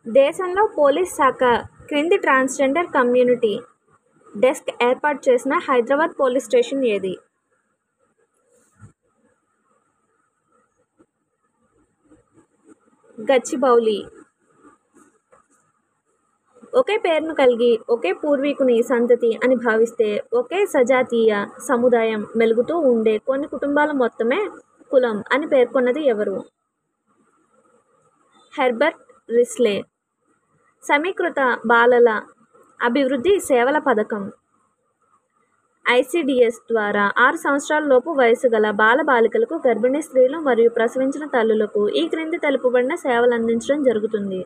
దేశంలో పోలీస్ శాఖ క్రింది ట్రాన్స్జెండర్ కమ్యూనిటీ డెస్క్ ఏర్పాటు చేసిన హైదరాబాద్ పోలీస్ స్టేషన్ ఏది గచ్చిబౌలి ఒకే పేరును కలిగి ఒకే పూర్వీకుని సంతతి అని భావిస్తే ఒకే సజాతీయ సముదాయం మెలుగుతూ ఉండే కొన్ని కుటుంబాల మొత్తమే కులం అని పేర్కొన్నది ఎవరు హెర్బర్ట్ రిస్లే సమీకృత బాలల అభివృద్ధి సేవల పథకం ఐసిడిఎస్ ద్వారా ఆరు సంవత్సరాల లోపు వయసు గల బాల బాలికలకు గర్భిణీ స్త్రీలు మరియు ప్రసవించిన తల్లులకు ఈ క్రింది తెలుపబడిన సేవలు అందించడం జరుగుతుంది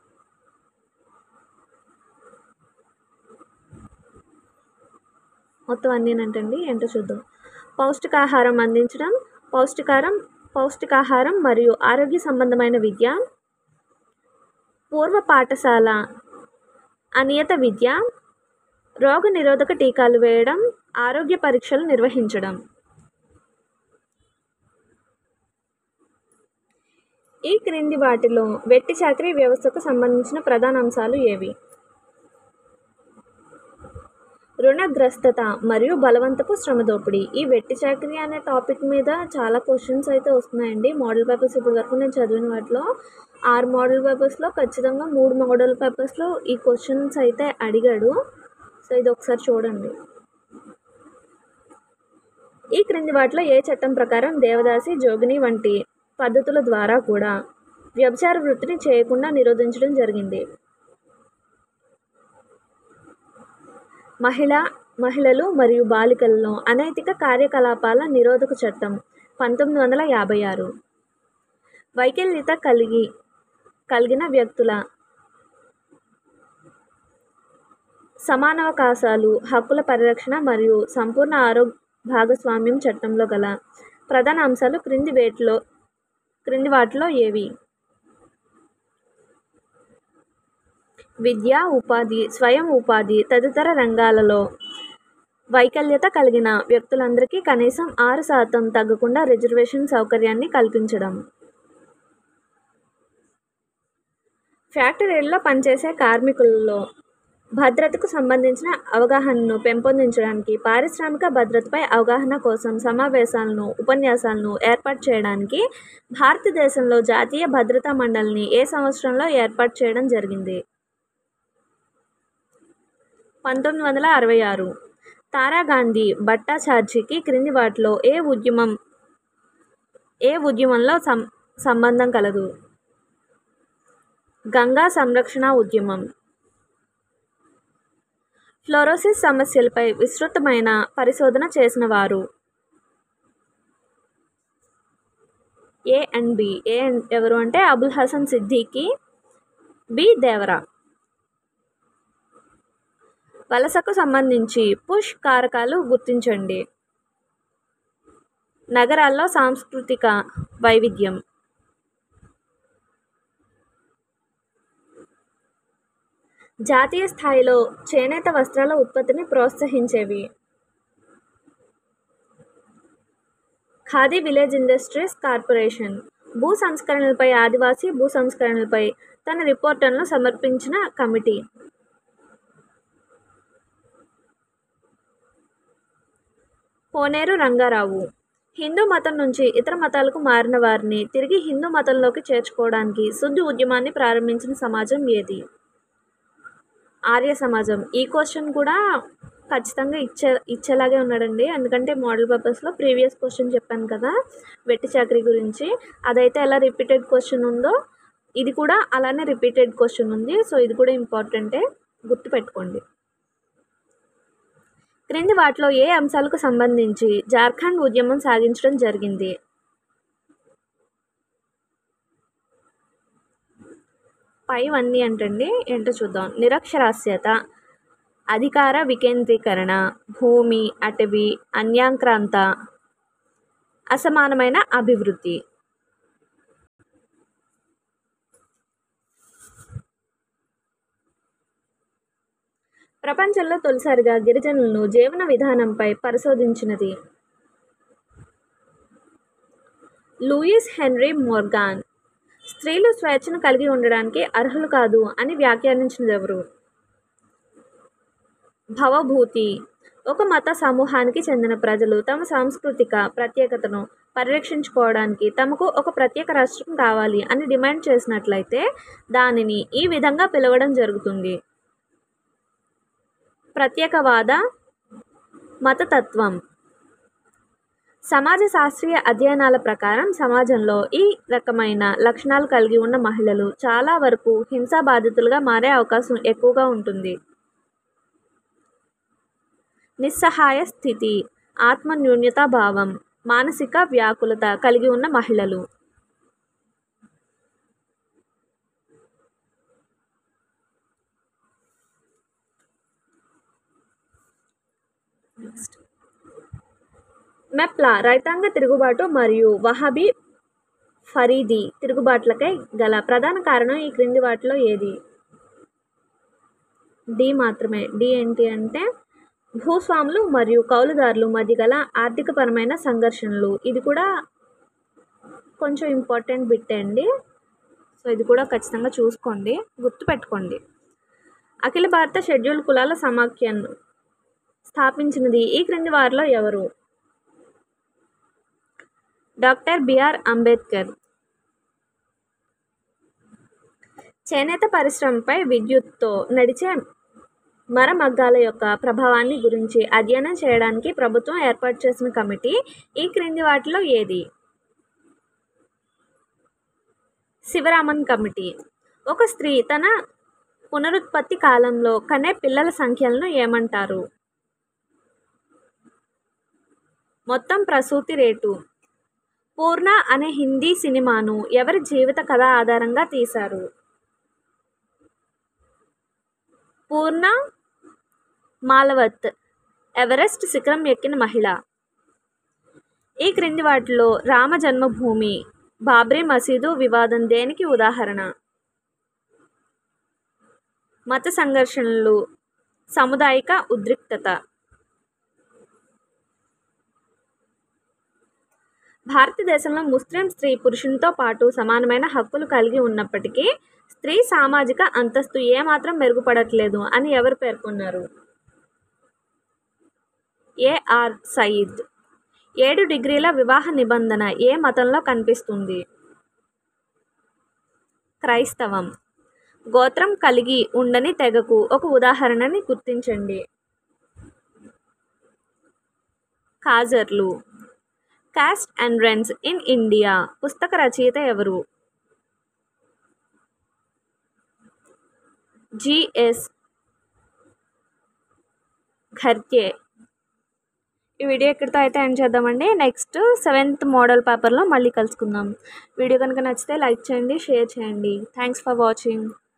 మొత్తం అన్నీనంటండి ఏంటో చూద్దాం పౌష్టికాహారం అందించడం పౌష్టికారం పౌష్టికాహారం మరియు ఆరోగ్య సంబంధమైన విద్య పూర్వ పాఠశాల అనియత విద్య రోగ నిరోధక టీకాలు వేయడం ఆరోగ్య పరీక్షలు నిర్వహించడం ఈ క్రింది వాటిలో వెట్టి చాకరీ వ్యవస్థకు సంబంధించిన ప్రధాన అంశాలు ఏవి రుణగ్రస్తత మరియు బలవంతపు శ్రమ దోపిడీ ఈ వెట్టి చాకరీ అనే టాపిక్ మీద చాలా క్వశ్చన్స్ అయితే వస్తున్నాయండి మోడల్ పేపర్స్ ఇప్పటి వరకు నేను చదివిన వాటిలో ఆరు మోడల్ పేపర్స్లో ఖచ్చితంగా మూడు మోడల్ పేపర్స్లో ఈ క్వశ్చన్స్ అయితే అడిగాడు సో ఇది ఒకసారి చూడండి ఈ క్రింది వాటిలో ఏ చట్టం ప్రకారం దేవదాసి జోగిని వంటి పద్ధతుల ద్వారా కూడా వ్యభిచార వృత్తిని చేయకుండా నిరోధించడం జరిగింది మహిళ మహిళలు మరియు బాలికలలో అనైతిక కార్యకలాపాల నిరోధక చట్టం పంతొమ్మిది వందల యాభై ఆరు వైకల్యత కలిగి కలిగిన వ్యక్తుల సమానావకాశాలు హక్కుల పరిరక్షణ మరియు సంపూర్ణ ఆరోగ్య భాగస్వామ్యం చట్టంలో గల ప్రధాన అంశాలు క్రింది వేటిలో క్రింది వాటిలో ఏవి విద్య ఉపాధి స్వయం ఉపాధి తదితర రంగాలలో వైకల్యత కలిగిన వ్యక్తులందరికీ కనీసం ఆరు శాతం తగ్గకుండా రిజర్వేషన్ సౌకర్యాన్ని కల్పించడం ఫ్యాక్టరీల్లో పనిచేసే కార్మికులలో భద్రతకు సంబంధించిన అవగాహనను పెంపొందించడానికి పారిశ్రామిక భద్రతపై అవగాహన కోసం సమావేశాలను ఉపన్యాసాలను ఏర్పాటు చేయడానికి భారతదేశంలో జాతీయ భద్రతా మండలిని ఏ సంవత్సరంలో ఏర్పాటు చేయడం జరిగింది పంతొమ్మిది వందల అరవై ఆరు తారాగాంధీ భట్టాచార్జికి క్రింది వాటిలో ఏ ఉద్యమం ఏ ఉద్యమంలో సం సంబంధం కలదు గంగా సంరక్షణ ఉద్యమం ఫ్లోరోసిస్ సమస్యలపై విస్తృతమైన పరిశోధన చేసిన వారు ఏ అండ్ బి ఏ ఎవరు అంటే అబుల్ హసన్ సిద్దికి బి దేవరా వలసకు సంబంధించి పుష్ కారకాలు గుర్తించండి నగరాల్లో సాంస్కృతిక వైవిధ్యం జాతీయ స్థాయిలో చేనేత వస్త్రాల ఉత్పత్తిని ప్రోత్సహించేవి ఖాదీ విలేజ్ ఇండస్ట్రీస్ కార్పొరేషన్ భూ సంస్కరణలపై ఆదివాసీ భూ సంస్కరణలపై తన రిపోర్టులను సమర్పించిన కమిటీ కోనేరు రంగారావు హిందూ మతం నుంచి ఇతర మతాలకు మారిన వారిని తిరిగి హిందూ మతంలోకి చేర్చుకోవడానికి శుద్ధి ఉద్యమాన్ని ప్రారంభించిన సమాజం ఏది ఆర్య సమాజం ఈ క్వశ్చన్ కూడా ఖచ్చితంగా ఇచ్చే ఇచ్చేలాగే ఉన్నాడండి ఎందుకంటే మోడల్ పేపర్స్లో ప్రీవియస్ క్వశ్చన్ చెప్పాను కదా వెట్టి చాకరీ గురించి అదైతే ఎలా రిపీటెడ్ క్వశ్చన్ ఉందో ఇది కూడా అలానే రిపీటెడ్ క్వశ్చన్ ఉంది సో ఇది కూడా ఇంపార్టెంటే గుర్తుపెట్టుకోండి క్రింది వాటిలో ఏ అంశాలకు సంబంధించి జార్ఖండ్ ఉద్యమం సాగించడం జరిగింది పైవన్నీ అంటండి ఏంటో చూద్దాం నిరక్షరాస్యత అధికార వికేంద్రీకరణ భూమి అటవీ అన్యాంక్రాంత అసమానమైన అభివృద్ధి ప్రపంచంలో తొలిసారిగా గిరిజనులను జీవన విధానంపై పరిశోధించినది లూయిస్ హెన్రీ మోర్గాన్ స్త్రీలు స్వేచ్ఛను కలిగి ఉండడానికి అర్హులు కాదు అని వ్యాఖ్యానించినది ఎవరు భవభూతి ఒక మత సమూహానికి చెందిన ప్రజలు తమ సాంస్కృతిక ప్రత్యేకతను పరిరక్షించుకోవడానికి తమకు ఒక ప్రత్యేక రాష్ట్రం కావాలి అని డిమాండ్ చేసినట్లయితే దానిని ఈ విధంగా పిలవడం జరుగుతుంది ప్రత్యేకవాద మతతత్వం సమాజ శాస్త్రీయ అధ్యయనాల ప్రకారం సమాజంలో ఈ రకమైన లక్షణాలు కలిగి ఉన్న మహిళలు చాలా వరకు హింసా బాధితులుగా మారే అవకాశం ఎక్కువగా ఉంటుంది నిస్సహాయ స్థితి ఆత్మన్యూన్యతా భావం మానసిక వ్యాకులత కలిగి ఉన్న మహిళలు నెక్స్ట్ మెప్లా రైతాంగ తిరుగుబాటు మరియు వహాబీ ఫరీదీ తిరుగుబాట్లకై గల ప్రధాన కారణం ఈ క్రింది వాటిలో ఏది డి మాత్రమే డి ఏంటి అంటే భూస్వాములు మరియు కౌలుదారులు మధ్య గల ఆర్థికపరమైన సంఘర్షణలు ఇది కూడా కొంచెం ఇంపార్టెంట్ బిట్ అండి సో ఇది కూడా ఖచ్చితంగా చూసుకోండి గుర్తుపెట్టుకోండి అఖిల భారత షెడ్యూల్ కులాల సమాఖ్యను స్థాపించినది ఈ క్రింది వారిలో ఎవరు డాక్టర్ బిఆర్ అంబేద్కర్ చేనేత పరిశ్రమపై విద్యుత్తో నడిచే మరమగ్గాల యొక్క ప్రభావాన్ని గురించి అధ్యయనం చేయడానికి ప్రభుత్వం ఏర్పాటు చేసిన కమిటీ ఈ క్రింది వాటిలో ఏది శివరామన్ కమిటీ ఒక స్త్రీ తన పునరుత్పత్తి కాలంలో కనే పిల్లల సంఖ్యలను ఏమంటారు మొత్తం ప్రసూతి రేటు పూర్ణ అనే హిందీ సినిమాను ఎవరి జీవిత కథ ఆధారంగా తీశారు పూర్ణ మాలవత్ ఎవరెస్ట్ శిఖరం ఎక్కిన మహిళ ఈ క్రింది వాటిలో రామ జన్మభూమి బాబ్రీ మసీదు వివాదం దేనికి ఉదాహరణ మత సంఘర్షణలు సాముదాయిక ఉద్రిక్తత భారతదేశంలో ముస్లిం స్త్రీ పురుషునితో పాటు సమానమైన హక్కులు కలిగి ఉన్నప్పటికీ స్త్రీ సామాజిక అంతస్తు ఏమాత్రం మెరుగుపడట్లేదు అని ఎవరు పేర్కొన్నారు ఏఆర్ సయీద్ ఏడు డిగ్రీల వివాహ నిబంధన ఏ మతంలో కనిపిస్తుంది క్రైస్తవం గోత్రం కలిగి ఉండని తెగకు ఒక ఉదాహరణని గుర్తించండి కాజర్లు caste and race in India పుస్తక రచయిత ఎవరు జిఎస్ ఘర్కే ఈ వీడియో ఇక్కడితో అయితే ఎండ్ చేద్దామండి నెక్స్ట్ సెవెంత్ మోడల్ పేపర్లో మళ్ళీ కలుసుకుందాం వీడియో కనుక నచ్చితే లైక్ చేయండి షేర్ చేయండి థ్యాంక్స్ ఫర్ వాచింగ్